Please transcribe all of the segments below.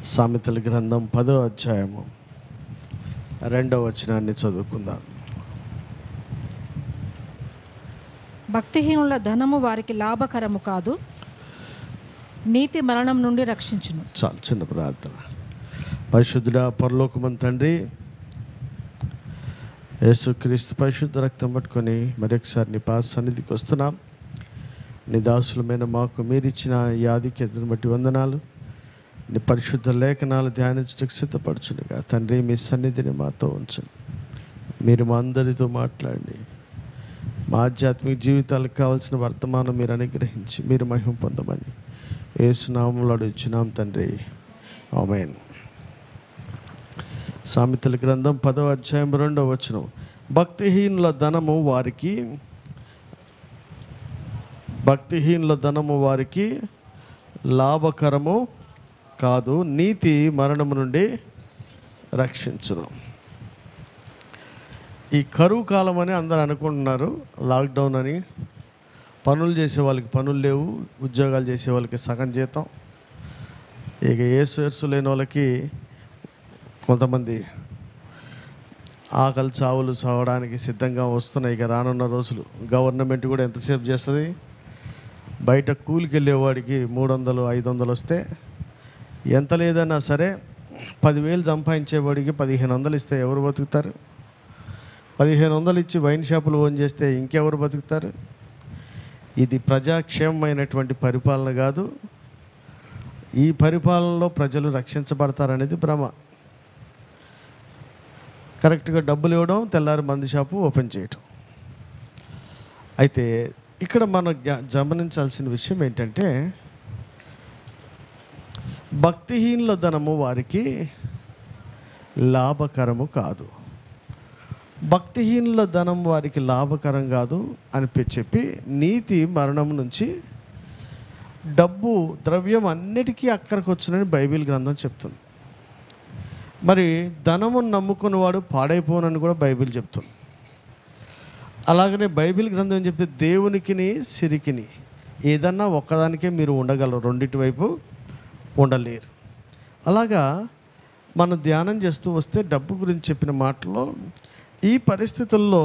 సామెతల గ్రంథం పదో అధ్యాయము రెండవ వచనాన్ని చదువుకుందాం భక్తిహీనుల ధనము వారికి లాభకరము కాదు నీతి మరణం నుండి రక్షించును చాలు చిన్న ప్రార్థన పరిశుద్ధుడ పరలోకమన్ తండ్రి యేసుక్రీస్తు పరిశుద్ధ రక్తం పట్టుకొని మరొకసారి నీ పాద సన్నిధికి వస్తున్నాం నీ దాసులమైన మాకు మీరిచ్చిన ఈ ఆధిక్యతను బట్టి వందనాలు నీ పరిశుద్ధ లేఖనాలు ధ్యానించడానికి సిద్ధపరచునుగా తండ్రి మీ సన్నిధిని మాతో ఉంచండి మీరు మా అందరితో మాట్లాడి మా ఆధ్యాత్మిక జీవితాలకు కావాల్సిన వర్తమానం మీరు అనుగ్రహించి మీరు మహిమ పొందమని ఏసునామంలో అడుగుచున్నాం తండ్రి ఆమెన్ సామెతల గ్రంథం పదవ అధ్యాయం రెండవ వచనం భక్తిహీనుల ధనము వారికి భక్తిహీనుల ధనము వారికి లాభకరము కాదు నీతి మరణము నుండి రక్షించును ఈ కరువు కాలం అని అందరు అనుకుంటున్నారు లాక్డౌన్ అని పనులు చేసే వాళ్ళకి పనులు లేవు ఉద్యోగాలు చేసే వాళ్ళకి సగం జీతం ఇక ఏ సోర్స్ లేని వాళ్ళకి కొంతమంది ఆకలి చావులు చావడానికి సిద్ధంగా వస్తున్నాయి ఇక రానున్న రోజులు గవర్నమెంట్ కూడా ఎంతసేపు చేస్తుంది బయట కూలికి వెళ్ళేవాడికి మూడు వందలు ఐదు వందలు వస్తే ఎంత లేదన్నా సరే పదివేలు సంపాదించేవాడికి పదిహేను వందలు ఇస్తే ఎవరు బతుకుతారు పదిహేను వందలు ఇచ్చి వైన్ షాపులు ఓన్ చేస్తే ఇంకెవరు బతుకుతారు ఇది ప్రజాక్షేమమైనటువంటి పరిపాలన కాదు ఈ పరిపాలనలో ప్రజలు రక్షించబడతారనేది భ్రమ కరెక్ట్గా డబ్బులు ఇవ్వడం తెల్లారి మంది షాపు ఓపెన్ చేయటం అయితే ఇక్కడ మనం గ- గమనించాల్సిన విషయం ఏంటంటే భక్తిహీనుల ధనము వారికి లాభకరము కాదు భక్తిహీనుల ధనం వారికి లాభకరం కాదు అని పె- చెప్పి నీతి మరణం నుంచి డబ్బు ద్రవ్యం అన్నిటికీ అక్కడికి వచ్చునని బైబిల్ గ్రంథం చెప్తుంది మరి ధనము నమ్ముకున్నవాడు పాడైపోనని కూడా బైబిల్ చెప్తుంది అలాగనే బైబిల్ గ్రంథం చెప్తే దేవునికిని సిరికిని ఏదన్నా ఒక్కదానికే మీరు ఉండగలరు రెండింటి వైపు ఉండలేరు అలాగా మనం ధ్యానం చేస్తూ వస్తే డబ్బు గురించి చెప్పిన మాటలో ఈ పరిస్థితుల్లో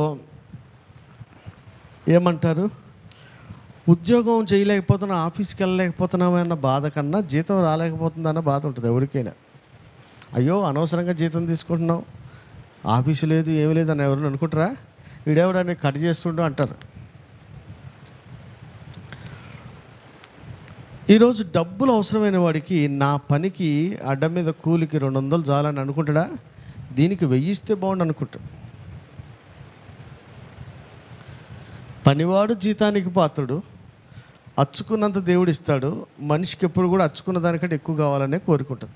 ఏమంటారు ఉద్యోగం చేయలేకపోతున్నా ఆఫీస్కి వెళ్ళలేకపోతున్నామన్న బాధ కన్నా జీతం రాలేకపోతుందన్న బాధ ఉంటుంది ఎవరికైనా అయ్యో అనవసరంగా జీతం తీసుకుంటున్నావు ఆఫీసు లేదు ఏమీ లేదు అని ఎవరైనా అనుకుంటారా వీడెవడని కట్ చేస్తుండో అంటారు ఈరోజు డబ్బులు అవసరమైన వాడికి నా పనికి అడ్డ మీద కూలికి రెండు వందలు చాలని అనుకుంటాడా దీనికి వెయ్యిస్తే బాగుండు అనుకుంటాడు పనివాడు జీతానికి పాత్రుడు అచ్చుకున్నంత దేవుడు ఇస్తాడు మనిషికి ఎప్పుడు కూడా అచ్చుకున్న దానికంటే ఎక్కువ కావాలనే కోరుకుంటుంది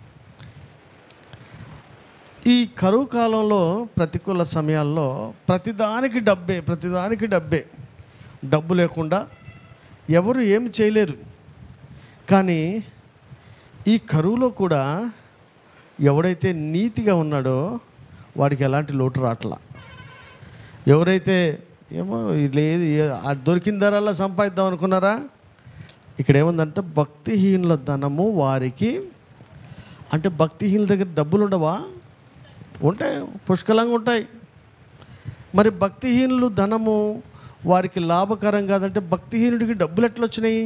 ఈ కరువు కాలంలో ప్రతికూల సమయాల్లో ప్రతిదానికి డబ్బే ప్రతిదానికి డబ్బే డబ్బు లేకుండా ఎవరు ఏమి చేయలేరు కానీ ఈ కరువులో కూడా ఎవడైతే నీతిగా ఉన్నాడో వాడికి ఎలాంటి లోటు రాట్లా ఎవరైతే ఏమో లేదు ఏ- ఆ దొరికిన ధరల్లా సంపాదిద్దాం అనుకున్నారా ఇక్కడ ఏముందంటే భక్తిహీనుల ధనము వారికి అంటే భక్తిహీనుల దగ్గర డబ్బులు ఉండవా ఉంటాయి పుష్కలంగా ఉంటాయి మరి భక్తిహీనులు ధనము వారికి లాభకరం కాదంటే భక్తిహీనుడికి డబ్బులు ఎట్లా వచ్చినాయి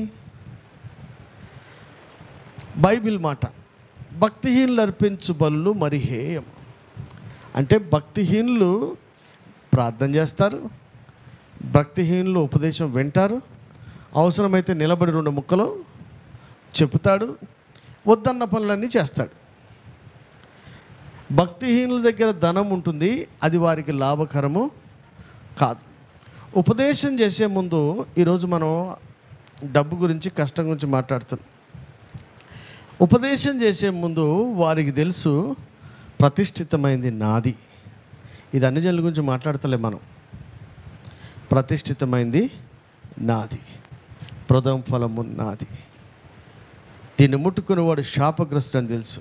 బైబిల్ మాట భక్తిహీనులు అర్పించు బలులు మరి హేయం అంటే భక్తిహీనులు ప్రార్థన చేస్తారు భక్తిహీనులు ఉపదేశం వింటారు అవసరమైతే నిలబడి రెండు ముక్కలు చెప్తాడు వద్దన్న పనులన్నీ చేస్తాడు భక్తిహీనుల దగ్గర ధనం ఉంటుంది అది వారికి లాభకరము కాదు ఉపదేశం చేసే ముందు ఈరోజు మనం డబ్బు గురించి కష్టం గురించి మాట్లాడుతున్నాం ఉపదేశం చేసే ముందు వారికి తెలుసు ప్రతిష్ఠితమైంది నాది ఇది అన్ని జనుల గురించి మాట్లాడతలే మనం ప్రతిష్ఠితమైంది నాది ప్రథమ ఫలము నాది దీన్ని ముట్టుకునేవాడు శాపగ్రస్తుడు అని తెలుసు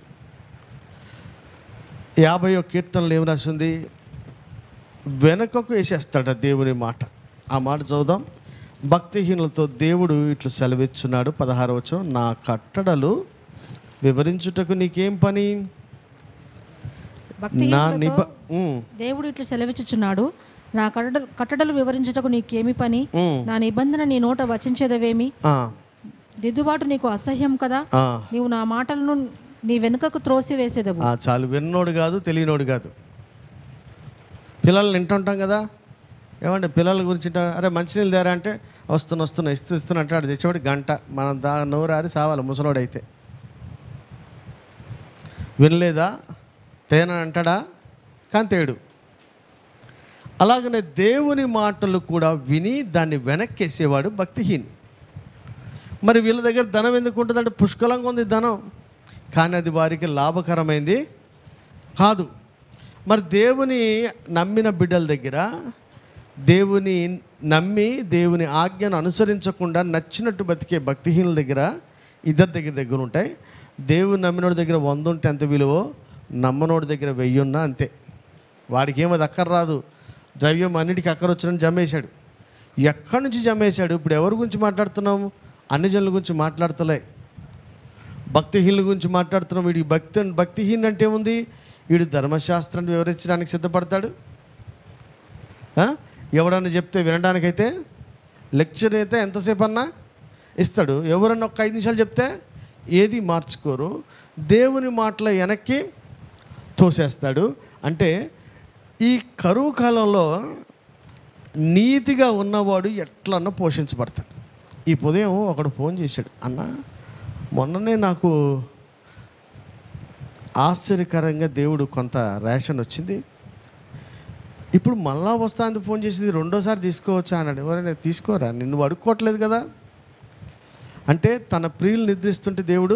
యాభై కీర్తనలు ఏం రాసింది వెనకకు వేసేస్తాడ దేవుని మాట ఆ మాట చదువుదాం భక్తిహీనులతో దేవుడు ఇట్లు సెలవిచ్చున్నాడు పదహారవచనం నా కట్టడలు వివరించుటకు నీకేం పని నా భక్తిహీనులతో నిబ ఉమ్, దేవుడు ఇట్లు సెలవిచ్చుచున్నాడు నా కట్టడ కట్టడలు వివరించుటకు నీకేమి పని ఉమ్, నా నిబంధన నీ నోట వచించేదవేమి ఆ, దిద్దుబాటు నీకు అసహ్యం కదా ఆ, నీవు నా మాటలను నీ వెనుకకు త్రోసి వేసేదవు ఆ, చాలు విన్నోడు కాదు తెలియనోడు కాదు పిల్లల్ని వింటుంటాం కదా ఏమంటే పిల్లల గురించి ఇంట- అరే మంచినీళ్ళు తేరా అంటే వస్తున్నా వస్తున్నా ఇస్తూ ఇస్తున్నా అంటాడు తెచ్చేవాడు గంట మనం దా నోరారి సావాలి ముసలోడైతే వినలేదా తేనని అంటాడా కానీ తేడు అలాగనే దేవుని మాటలు కూడా విని దాన్ని వెనక్కేసేవాడు భక్తిహీని మరి వీళ్ళ దగ్గర ధనం ఎందుకు ఉంటుందంటే పుష్కలంగా ఉంది ధనం కానీ అది వారికి లాభకరమైంది కాదు మరి దేవుని నమ్మిన బిడ్డల దగ్గర దేవుని నమ్మి దేవుని ఆజ్ఞను అనుసరించకుండా నచ్చినట్టు బతికే భక్తిహీనుల దగ్గర ఇద్దరి దగ్గర దగ్గర ఉంటాయి దేవుని నమ్మినోడి దగ్గర వంద ఉంటే ఎంత విలువో నమ్మనోడి దగ్గర వెయ్యి ఉన్నా అంతే వాడికి ఏమది అక్కర రాదు ద్రవ్యం అన్నిటికీ అక్కర వచ్చినని జమేశాడు ఎక్కడి నుంచి జమేశాడు ఇప్పుడు ఎవరి గురించి మాట్లాడుతున్నాము అన్ని జనుల గురించి మాట్లాడతలే భక్తిహీనుల గురించి మాట్లాడుతున్నాం వీడికి భక్తి భక్తిహీన్ అంటే ఏముంది వీడు ధర్మశాస్త్రాన్ని వివరించడానికి సిద్ధపడతాడు ఆ? ఎవడన్నా చెప్తే వినడానికైతే లెక్చర్ అయితే ఎంతసేపు అన్నా ఇస్తాడు ఎవరన్నా ఒక ఐదు నిమిషాలు చెప్తే ఏది మార్చుకోరు దేవుని మాటల వెనక్కి తోసేస్తాడు అంటే ఈ కరువు కాలంలో నీతిగా ఉన్నవాడు ఎట్లన్నా పోషించబడతాడు ఈ ఉదయం ఒకడు ఫోన్ చేశాడు అన్న మొన్ననే నాకు ఆశ్చర్యకరంగా దేవుడు కొంత రేషన్ వచ్చింది ఇప్పుడు మళ్ళా వస్తాంది ఫోన్ చేసింది రెండోసారి తీసుకోవచ్చా అన్నాడు ఎవరైనా తీసుకోరా నిన్ను అడుక్కోవట్లేదు కదా అంటే తన ప్రియులు నిద్రిస్తుంటే దేవుడు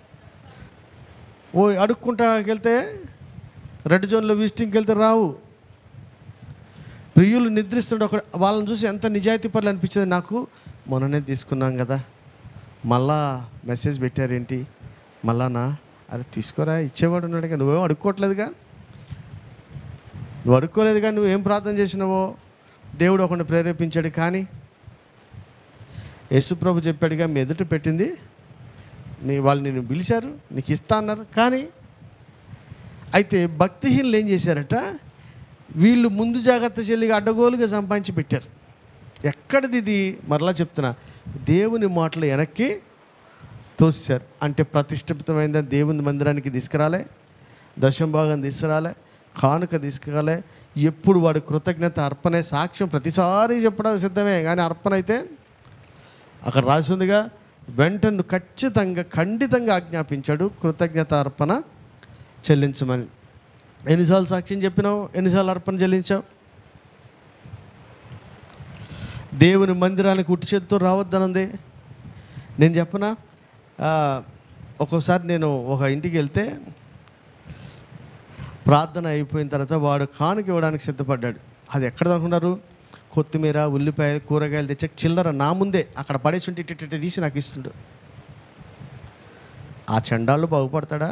ఓ అడుక్కుంటా వెళ్తే రెడ్ జోన్లో విజిటింగ్కి వెళ్తే రావు ప్రియులు నిద్రిస్తుంటే ఒక వాళ్ళని చూసి ఎంత నిజాయితీ పనులు అనిపించేది నాకు మొన్ననే తీసుకున్నాం కదా మళ్ళా మెసేజ్ పెట్టారేంటి మళ్ళానా అరే తీసుకోరా ఇచ్చేవాడు ఉన్నాడుగా నువ్వేం అడుక్కోవట్లేదుగా నువ్వు అడుక్కోలేదుగా నువ్వేం ప్రార్థన చేసినావో దేవుడు ఒకరిని ప్రేరేపించాడు కానీ యేసుప్రభు చెప్పాడుగా మీ ఎదుట పెట్టింది నీ వాళ్ళు నిన్ను పిలిచారు నీకు ఇస్తా అన్నారు కానీ అయితే భక్తిహీనులు ఏం చేశారట వీళ్ళు ముందు జాగ్రత్త చెల్లిగా అడ్డగోలుగా సంపాదించి పెట్టారు ఎక్కడిది ఇది మరలా చెప్తున్నా దేవుని మాటలు వెనక్కి తోసారు అంటే ప్రతిష్ఠితమైన దేవుని మందిరానికి తీసుకురాలే దశం భాగం తీసుకురాలే కానుక తీసుకురాలే ఎప్పుడు వాడు కృతజ్ఞత అర్పణే సాక్ష్యం ప్రతిసారి చెప్పడం సిద్ధమే కానీ అర్పణ అయితే అక్కడ రాసిందిగా వెంటనే ఖచ్చితంగా ఖండితంగా ఆజ్ఞాపించాడు కృతజ్ఞత అర్పణ చెల్లించమని ఎన్నిసార్లు సాక్ష్యం చెప్పినావు ఎన్నిసార్లు అర్పణ చెల్లించావు దేవుని మందిరానికి ఉట్టి చేతితో రావద్దనంది నేను చెప్పనా ఆ, ఒక్కోసారి నేను ఒక ఇంటికి వెళ్తే ప్రార్థన అయిపోయిన తర్వాత వాడు కానుక ఇవ్వడానికి సిద్ధపడ్డాడు అది ఎక్కడ అనుకున్నారు కొత్తిమీర ఉల్లిపాయలు కూరగాయలు తెచ్చే చిల్లర నా ముందే అక్కడ పడేసి ఉంటే ఇట్టి ఇట్టి తీసి నాకు ఇస్తుండు ఆ చండాళ్ళు బాగుపడతాడా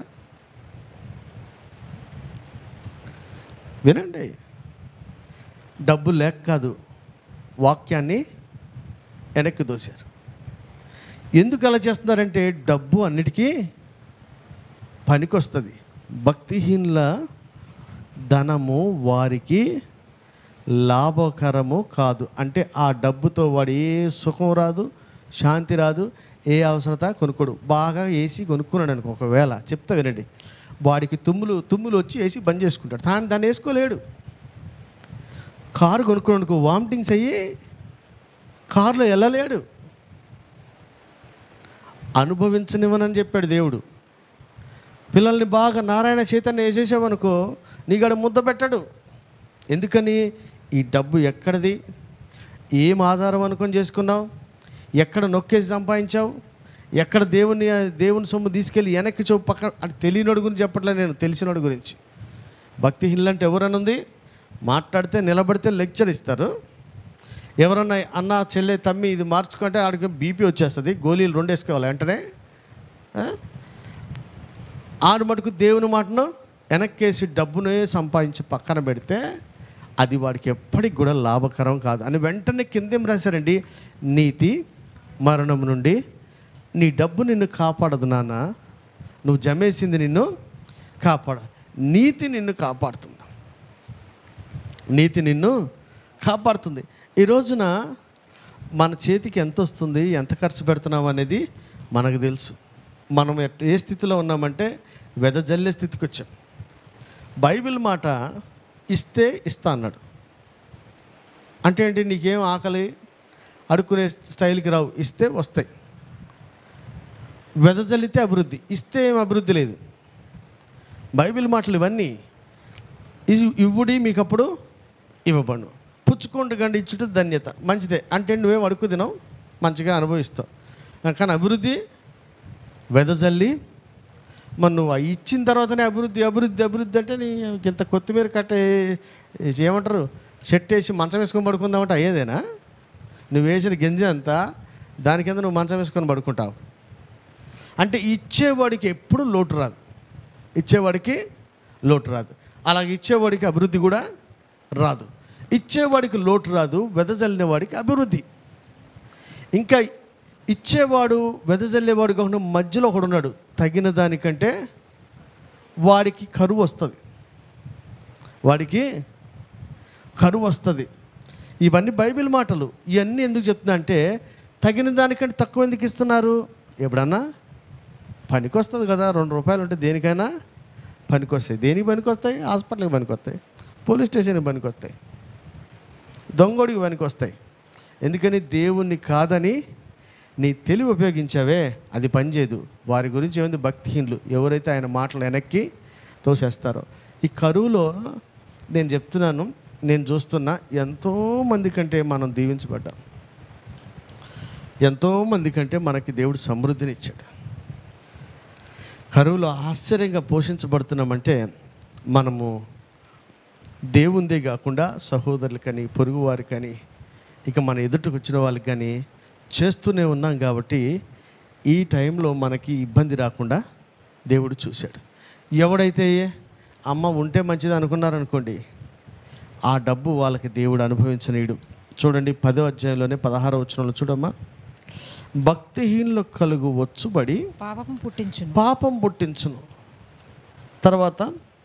వినండి డబ్బు లేక కాదు వాక్యాన్ని వెనక్కి దోశారు ఎందుకు అలా చేస్తున్నారంటే డబ్బు అన్నిటికీ పనికొస్తుంది భక్తిహీనుల ధనము వారికి లాభకరము కాదు అంటే ఆ డబ్బుతో వాడు ఏ సుఖం రాదు శాంతి రాదు ఏ అవసరత కొనుక్కోడు బాగా ఏసీ కొనుక్కున్నాడు అనుకో ఒకవేళ చెప్తా వినండి వాడికి తుమ్ములు తుమ్ములు వచ్చి ఏసీ బంద్ చేసుకుంటాడు దాన్ని దాన్ని వేసుకోలేడు కారు కొనుక్కున్నాడుకో వామిటింగ్స్ అయ్యి కారులో వెళ్ళలేడు అనుభవించనివ్వనని చెప్పాడు దేవుడు పిల్లల్ని బాగా నారాయణ చైతన్య వేసేసామనుకో నీగడ ముద్ద పెట్టడు ఎందుకని ఈ డబ్బు ఎక్కడిది ఏం ఆధారం అనుకొని చేసుకున్నావు ఎక్కడ నొక్కేసి సంపాదించావు ఎక్కడ దేవుని దేవుని సొమ్ము తీసుకెళ్ళి వెనక్కి చూ పక్క అంటే తెలియనోడి గురించి చెప్పట్లే నేను తెలిసినోడి గురించి భక్తిహీనులు అంటే ఎవరనుంది మాట్లాడితే నిలబడితే లెక్చర్ ఇస్తారు ఎవరన్నా అన్న చెల్లె తమ్మి ఇది మార్చుకుంటే ఆడికి బీపీ వచ్చేస్తుంది గోళీలు రెండు వేసుకోవాలి వెంటనే ఆ? ఆడు మటుకు దేవుని మాటను వెనక్కేసి డబ్బునే సంపాదించి పక్కన పెడితే అది వాడికి ఎప్పటికి కూడా లాభకరం కాదు అని వెంటనే కిందేం రాశారండి నీతి మరణం నుండి నీ డబ్బు నిన్ను కాపాడదు నాన్న నువ్వు జమేసింది నిన్ను కాపాడ నీతి నిన్ను కాపాడుతుంది నీతి నిన్ను కాపాడుతుంది ఈ రోజున మన చేతికి ఎంత వస్తుంది ఎంత ఖర్చు పెడుతున్నాం అనేది మనకు తెలుసు మనం ఎట్- ఏ స్థితిలో ఉన్నామంటే వెదజల్లే స్థితికి వచ్చాం బైబిల్ మాట ఇస్తే ఇస్తా అన్నాడు అంటే ఏంటి నీకేం ఆకలి అడుక్కునే స్టైల్కి రావు ఇస్తే వస్తాయి వెదజల్లితే అభివృద్ధి ఇస్తే ఏం అభివృద్ధి లేదు బైబిల్ మాటలు ఇవన్నీ ఇవి ఇవ్వుడి మీకు అప్పుడు ఇవ్వబడు పుచ్చుకోండి గండి ఇచ్చుట ధన్యత మంచిదే అంటే నువ్వేం అడుక్కు తినవు మంచిగా అనుభవిస్తావు కానీ అభివృద్ధి వెదజల్లి మరి నువ్వు ఆ ఇచ్చిన తర్వాతనే అభివృద్ధి అభివృద్ధి అభివృద్ధి అంటే నీ ఇంత కొత్తిమీర కట్టే ఏమంటారు షర్ట్ వేసి మంచం వేసుకొని పడుకుందామంటే అయ్యేదేనా నువ్వు వేసిన గింజ అంతా దాని కింద నువ్వు మంచం వేసుకొని పడుకుంటావు అంటే ఇచ్చేవాడికి ఎప్పుడు లోటు రాదు ఇచ్చేవాడికి లోటు రాదు అలాగే ఇచ్చేవాడికి అభివృద్ధి కూడా రాదు ఇచ్చేవాడికి లోటు రాదు వెదజల్లిన వాడికి అభివృద్ధి ఇంకా ఇచ్చేవాడు వెదజల్లేవాడు కాకుండా మధ్యలో ఒకడు ఉన్నాడు తగిన దానికంటే వాడికి కరువు వస్తుంది వాడికి కరువు వస్తుంది ఇవన్నీ బైబిల్ మాటలు ఇవన్నీ ఎందుకు చెప్తున్నా అంటే తగిన దానికంటే తక్కువ ఎందుకు ఇస్తున్నారు ఎప్పుడన్నా పనికి వస్తుంది కదా రెండు రూపాయలు ఉంటే దేనికైనా పనికి వస్తాయి దేనికి పనికి వస్తాయి హాస్పిటల్కి పనికి వస్తాయి పోలీస్ స్టేషన్కి పనికి వస్తాయి దొంగోడికి పనికి వస్తాయి ఎందుకని దేవుణ్ణి కాదని నీ తెలివి ఉపయోగించావే అది పనిచేయదు వారి గురించి ఏముంది భక్తిహీనులు ఎవరైతే ఆయన మాటలు వెనక్కి తోసేస్తారో ఈ కరువులో నేను చెప్తున్నాను నేను చూస్తున్నా ఎంతోమంది కంటే మనం దీవించబడ్డాం ఎంతోమంది కంటే మనకి దేవుడు సమృద్ధిని ఇచ్చాడు కరువులో ఆశ్చర్యంగా పోషించబడుతున్నామంటే మనము దేవుందే కాకుండా సహోదరులకని పొరుగువారికని ఇక మన ఎదుటికి వచ్చిన వాళ్ళకి కానీ చేస్తూనే ఉన్నాం కాబట్టి ఈ టైంలో మనకి ఇబ్బంది రాకుండా దేవుడు చూశాడు ఎవడైతే అమ్మ ఉంటే మంచిది అనుకున్నారనుకోండి ఆ డబ్బు వాళ్ళకి దేవుడు అనుభవించనీయుడు చూడండి పదో అధ్యాయంలోనే పదహారో వచనంలో చూడమ్మా భక్తిహీనులు కలుగు వచ్చుబడి పాపం పుట్టించును పాపం పుట్టించును తర్వాత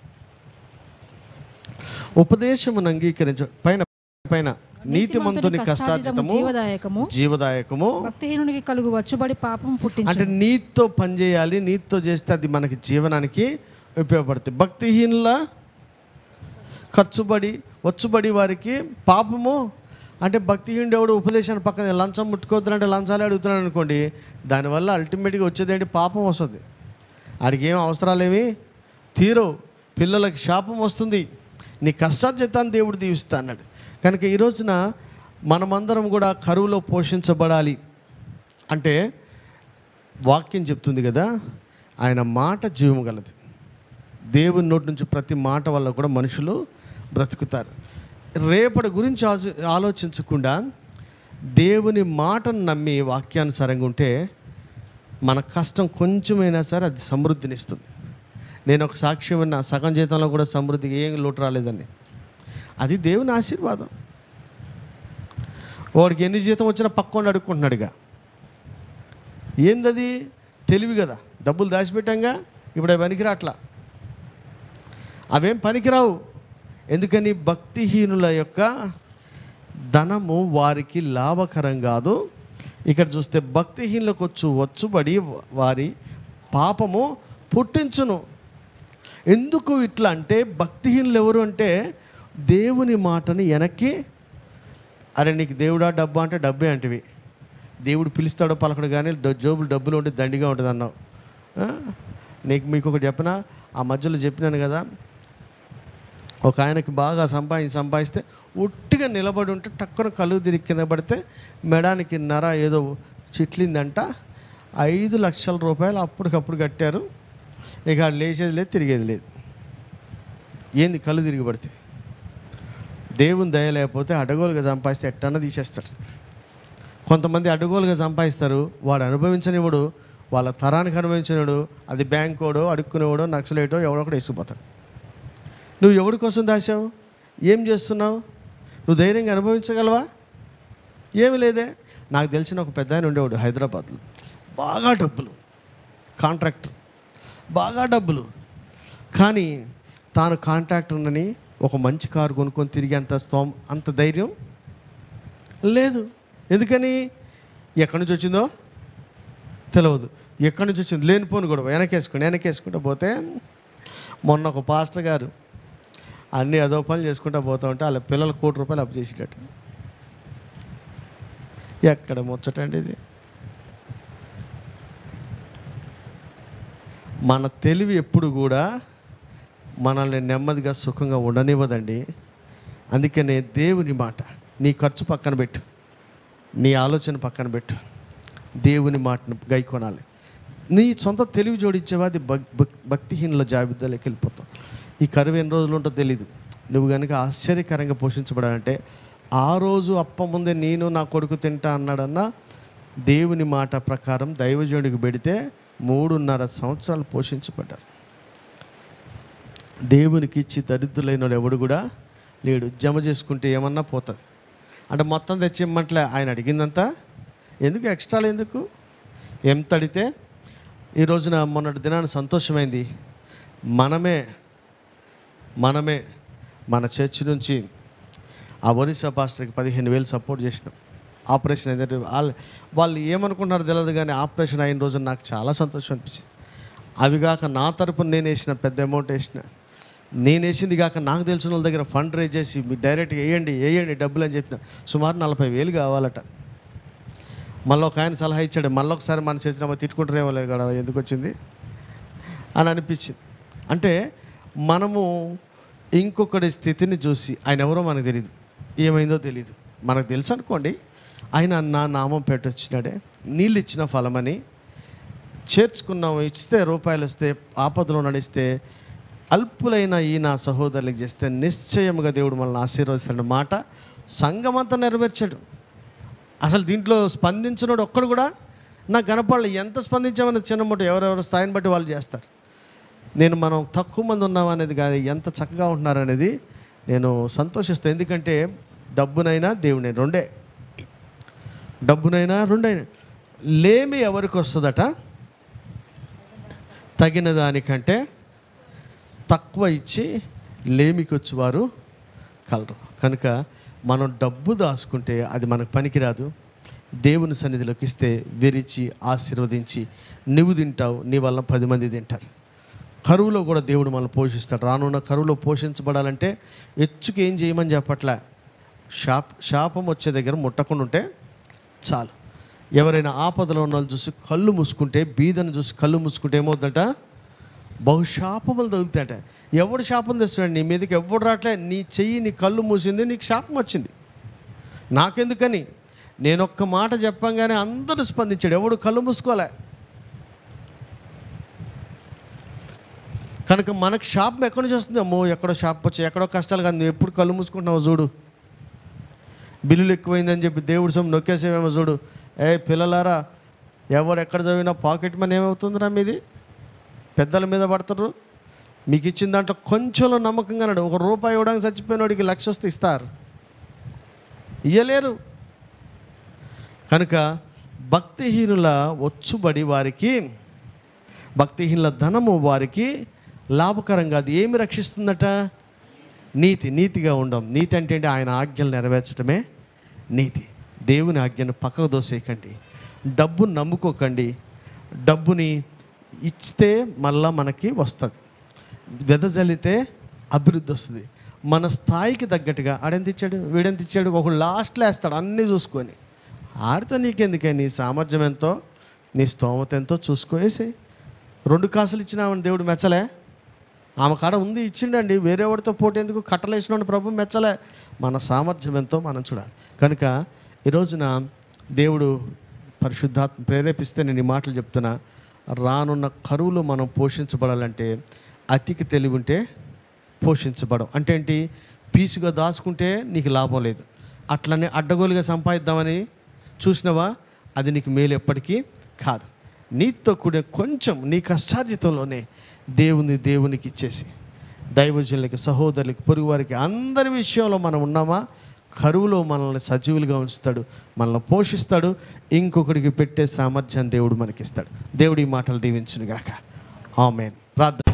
ఉపదేశమును అంగీకరించ పైన పైన నీతిమంతుని కష్టాజితము జీవదాయకము జీవదాయకము భక్తిహీనునికి కలుగు వచ్చుబడి పాపం పుట్టించు అంటే నీతితో పని చేయాలి నీతితో చేస్తే అది మనకి జీవనానికి ఉపయోగపడుతుంది భక్తిహీనుల ఖర్చుబడి వచ్చుబడి వారికి పాపము అంటే భక్తిహీనుడు ఎవడు ఉపదేశాన్ని పక్కన లంచం ముట్టుకోవద్దంటే లంచాలే అడుగుతున్నాడు అనుకోండి దానివల్ల అల్టిమేట్గా వచ్చేది ఏంటి పాపం వస్తుంది ఆడికి ఏం అవసరాలేవి తీరవు పిల్లలకి శాపం వస్తుంది నీ కష్టార్జితాన్ని దేవుడు దీవిస్తా అన్నాడు కనుక ఈ రోజున మనమందరం కూడా కరువులో పోషించబడాలి అంటే వాక్యం చెప్తుంది కదా ఆయన మాట జీవము గలది దేవుని నోటి నుంచి ప్రతి మాట వల్ల కూడా మనుషులు బ్రతుకుతారు రేపటి గురించి ఆలో- ఆలోచించకుండా దేవుని మాటను నమ్మి వాక్యానుసారంగా ఉంటే మన కష్టం కొంచెమైనా సరే అది సమృద్ధినిస్తుంది నేను ఒక సాక్ష్యం విన్నా సగం జీతంలో కూడా సమృద్ధికి ఏం లోటు రాలేదని అది దేవుని ఆశీర్వాదం వాడికి ఎన్ని జీతం వచ్చినా పక్కోండి అడుక్కుంటున్నాడుగా ఏందది తెలివి కదా డబ్బులు దాచిపెట్టాంగా ఇప్పుడు అవి పనికిరాట్లా అవేం పనికిరావు ఎందుకని భక్తిహీనుల యొక్క ధనము వారికి లాభకరం కాదు ఇక్కడ చూస్తే భక్తిహీనులకు వచ్చు వచ్చుబడి వారి పాపము పుట్టించును ఎందుకు ఇట్లా అంటే భక్తిహీనులు ఎవరు అంటే దేవుని మాటని వెనక్కి అరే నీకు దేవుడా డబ్బా అంటే డబ్బే అంటివి దేవుడు పిలుస్తాడో పలకడు కానీ డ- జోబులు డబ్బులు ఉంటే దండిగా ఉంటుంది అన్నావు ఆ? నీకు మీకు ఒకటి చెప్పనా ఆ మధ్యలో చెప్పినాను కదా ఒక ఆయనకి బాగా సంపాదించి సంపాదిస్తే ఉట్టిగా నిలబడి ఉంటే టక్కున కళ్ళు తిరిగి కింద పడితే మెడానికి నర ఏదో చిట్లిందంట ఐదు లక్షల రూపాయలు అప్పటికప్పుడు కట్టారు ఇక ఆడు లేచేది లేదు తిరిగేది లేదు ఏంది కళ్ళు తిరిగి పడితే దేవుని దయ లేకపోతే అడగోలుగా సంపాదిస్తే ఎట్టన్నా తీసేస్తాడు కొంతమంది అడ్డగోలుగా సంపాదిస్తారు వాడు అనుభవించనివాడు వాళ్ళ తరానికి అనుభవించినవాడు అది బ్యాంకోడో అడుక్కునేవాడో నక్సలేటో ఎవడో ఒకటి వేసుకుపోతాడు నువ్వు ఎవరి కోసం దాచావు ఏం చేస్తున్నావు నువ్వు ధైర్యంగా అనుభవించగలవా ఏమి లేదే నాకు తెలిసిన ఒక పెద్ద ఆయన ఉండేవాడు హైదరాబాద్లో బాగా డబ్బులు కాంట్రాక్టర్ బాగా డబ్బులు కానీ తాను కాంట్రాక్టర్నని ఒక మంచి కారు కొనుక్కొని తిరిగి అంత స్తోమ అంత ధైర్యం లేదు ఎందుకని ఎక్కడి నుంచి వచ్చిందో తెలియదు ఎక్కడి నుంచి వచ్చింది లేనిపోను కూడా వెనకేసుకుని వెనకేసుకుంటూ పోతే మొన్న ఒక పాస్టర్ గారు అన్ని అదో పనులు చేసుకుంటూ పోతూ ఉంటే వాళ్ళ పిల్లలు కోటి రూపాయలు అప్పు చేసేటట్టు ఎక్కడ ముచ్చటండి ఇది మన తెలివి ఎప్పుడు కూడా మనల్ని నెమ్మదిగా సుఖంగా ఉండనివ్వదండి అందుకనే దేవుని మాట నీ ఖర్చు పక్కన పెట్టు నీ ఆలోచన పక్కన పెట్టు దేవుని మాటను గైకొనాలి నీ సొంత తెలివి జోడించేవా అది భక్ భక్ భక్తిహీనుల జాబితాలోకి వెళ్ళిపోతాం ఈ కరువు ఎన్ని రోజులు ఉంటో తెలియదు నువ్వు కనుక ఆశ్చర్యకరంగా పోషించబడాలంటే ఆ రోజు అప్ప ముందే నేను నా కొడుకు తింటా అన్నాడన్నా దేవుని మాట ప్రకారం దైవజనుడికి పెడితే మూడున్నర సంవత్సరాలు పోషించబడ్డారు దేవునికి ఇచ్చి దరిద్రులైన వాడు ఎవడు కూడా లేడు జమ చేసుకుంటే ఏమన్నా పోతుంది అంటే మొత్తం తెచ్చిమ్మంటలే ఆయన అడిగిందంతా ఎందుకు ఎక్స్ట్రాలు ఎందుకు ఎంత అడిగితే ఈ రోజున మొన్నటి దినాన్ని సంతోషమైంది మనమే మనమే మన చర్చ్ నుంచి ఆ ఒరిస్సా పాస్టర్కి పదిహేను వేలు సపోర్ట్ చేసినాం ఆపరేషన్ ఏదంటే వాళ్ళు వాళ్ళు ఏమనుకుంటున్నారో తెలియదు కానీ ఆపరేషన్ అయిన రోజు నాకు చాలా సంతోషం అనిపించింది అవి కాక నా తరపున నేను వేసిన పెద్ద అమౌంట్ వేసిన నేను వేసింది కాక నాకు తెలిసిన వాళ్ళ దగ్గర ఫండ్ రేజ్ చేసి మీరు డైరెక్ట్గా వేయండి వేయండి డబ్బులు అని చెప్పిన సుమారు నలభై వేలు కావాలట మళ్ళీ ఒక ఆయన సలహా ఇచ్చాడు మళ్ళీ ఒకసారి మన చర్చ తిట్టుకుంటారేమో లేదు కదా ఎందుకు వచ్చింది అని అనిపించింది అంటే మనము ఇంకొకటి స్థితిని చూసి ఆయన ఎవరో మనకు తెలియదు ఏమైందో తెలియదు మనకు తెలుసు అనుకోండి ఆయన నా నామం పెట్టొచ్చినాడే నీళ్ళు ఇచ్చిన ఫలమని చేర్చుకున్నాం ఇస్తే రూపాయలు వస్తే ఆపదలో నడిస్తే అల్పులైన ఈ నా సహోదరులకు చేస్తే నిశ్చయముగా దేవుడు మనల్ని ఆశీర్వదిస్తున్న మాట సంఘమంతా నెరవేర్చాడు అసలు దీంట్లో స్పందించినోడు ఒక్కడు కూడా నాకు కనపడలే ఎంత స్పందించామని చిన్న ముట్ట ఎవరెవరు స్థాయిని బట్టి వాళ్ళు చేస్తారు నేను మనం తక్కువ మంది ఉన్నాం అనేది కాదు ఎంత చక్కగా ఉంటున్నారు అనేది నేను సంతోషిస్తాను ఎందుకంటే డబ్బునైనా దేవుని రెండే డబ్బునైనా రెండైనా లేమి ఎవరికి వస్తుందట తగిన దానికంటే తక్కువ ఇచ్చి లేమికి వచ్చేవారు కలరు కనుక మనం డబ్బు దాచుకుంటే అది మనకు పనికిరాదు దేవుని సన్నిధిలోకి ఇస్తే విరిచి ఆశీర్వదించి నువ్వు తింటావు నీ వల్ల పది మంది తింటారు కరువులో కూడా దేవుడు మనల్ని పోషిస్తాడు రానున్న కరువులో పోషించబడాలంటే ఎచ్చుకు ఏం చేయమని చెప్పట్లే శాప్ శాపం వచ్చే దగ్గర ముట్టకుండా ఉంటే చాలు ఎవరైనా ఆపదలో ఉన్న వాళ్ళని చూసి కళ్ళు మూసుకుంటే బీదను చూసి కళ్ళు మూసుకుంటే ఏమవుతుందట బహుశాపములు తగులుతాయట ఎవడు శాపం తెస్తాడు నీ మీదకి ఎవడు రావట్లే నీ చెయ్యి నీ కళ్ళు మూసింది నీకు శాపం వచ్చింది నాకెందుకని నేను ఒక్క మాట చెప్పంగానే అందరూ స్పందించాడు ఎవడు కళ్ళు మూసుకోలే కనుక మనకు శాపం ఎక్కడి నుంచి వస్తుంది అమ్మో ఎక్కడో శాపం వచ్చి ఎక్కడో కష్టాలు కాదు నువ్వు ఎప్పుడు కళ్ళు మూసుకుంటున్నావు చూడు బిల్లులు ఎక్కువైందని చెప్పి దేవుడు సొమ్ము నొక్కేసేమేమో చూడు ఏ పిల్లలారా ఎవరు ఎక్కడ చదివినా పాకెట్ మనీ ఏమవుతుందిరా మీది పెద్దల మీద పడతారు మీకు ఇచ్చిన దాంట్లో కొంచెంలో నమ్మకంగా ఉన్నాడు ఒక రూపాయి ఇవ్వడానికి చచ్చిపోయినోడికి లక్ష వస్తే ఇస్తారు ఇయ్యలేరు కనుక భక్తిహీనుల వచ్చుబడి వారికి భక్తిహీనుల ధనము వారికి లాభకరంగా అది ఏమి రక్షిస్తుందట నీతి నీతిగా ఉండం నీతి అంటే ఏంటి? ఆయన ఆజ్ఞలు నెరవేర్చడమే నీతి దేవుని ఆజ్ఞను పక్కకు దోసేయకండి డబ్బును నమ్ముకోకండి డబ్బుని ఇస్తే మళ్ళా మనకి వస్తుంది వెదజల్లితే అభివృద్ధి వస్తుంది మన స్థాయికి తగ్గట్టుగా ఆడెంత ఇచ్చాడు వీడెంత ఇచ్చాడు ఒక లాస్ట్లో వేస్తాడు అన్నీ చూసుకొని ఆడితే నీకెందుకే నీ సామర్థ్యం ఎంతో నీ స్తోమత ఎంతో చూసుకోవేసి రెండు కాసులు ఇచ్చినామని దేవుడు మెచ్చలే ఆమె కాడ ఉంది ఇచ్చిండండి వేరే వాడితో పోటీ ఎందుకు కట్టలేసిన ప్రభు మెచ్చలే మన సామర్థ్యం ఎంతో మనం చూడాలి కనుక ఈ రోజున దేవుడు పరిశుద్ధాత్మ ప్రేరేపిస్తే నేను ఈ మాటలు చెప్తున్నా రానున్న కరువులో మనం పోషించబడాలంటే అతికి తెలివి ఉంటే పోషించబడం అంటే ఏంటి పీసుగా దాచుకుంటే నీకు లాభం లేదు అట్లనే అడ్డగోలుగా సంపాదిద్దామని చూసినవా అది నీకు మేలు ఎప్పటికీ కాదు నీతో కూడిన కొంచెం నీ కష్టార్జితంలోనే దేవుని దేవునికి ఇచ్చేసి దైవజనులకి సహోదరులకి పొరుగువారికి అందరి విషయంలో మనం ఉన్నామా కరువులో మనల్ని సజీవులుగా ఉంచుతాడు మనల్ని పోషిస్తాడు ఇంకొకడికి పెట్టే సామర్థ్యాన్ని దేవుడు మనకిస్తాడు దేవుడు ఈ మాటలు దీవించునుగాక ఆమెన్ ప్రార్థన